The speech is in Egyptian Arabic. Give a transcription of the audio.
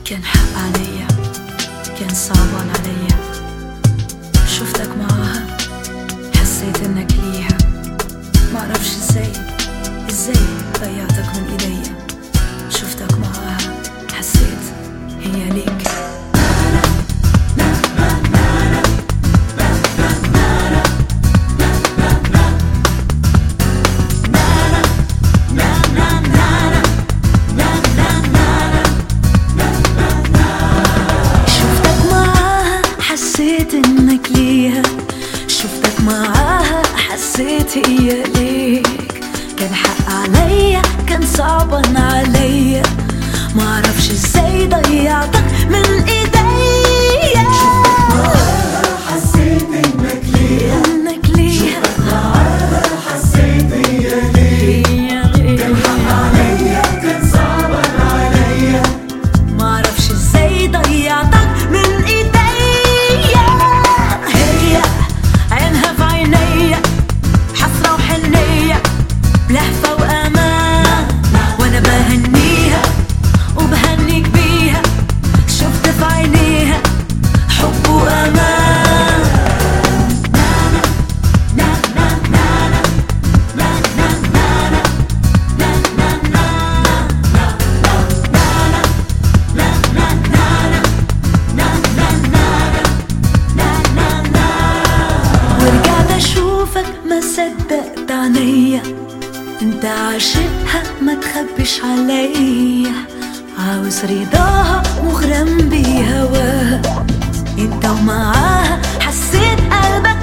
كان حق عليا كان صعبان عليا شفتك معاها حسيت انك ليها معرفش ازاي ازاي ضيعتك من ايديا شفتك معاها حسيت هي ليك شفتك معاها حسيت انك ليها شفتك معاها حسيت هي ليك كان حق عليا كان صعبا عليا معرفش ازاي ضيعتك من ايديا حسيت انك ليها انك ليها حسيت هي ليها هي ليك عليا كان صعبا عليا معرفش ازاي ضيعتك من ايديا هي عينها في عينيا حسرة وحنية بلهفة وأمان وأنا بهنيها وبهنيك بيها شفت في عينيها حب وأمان ورجعت اشوفك ما صدقت عينيا انت عاشقها ما تخبش عليا عاوز رضاها مغرم بهواها انت ومعاها حسيت قلبك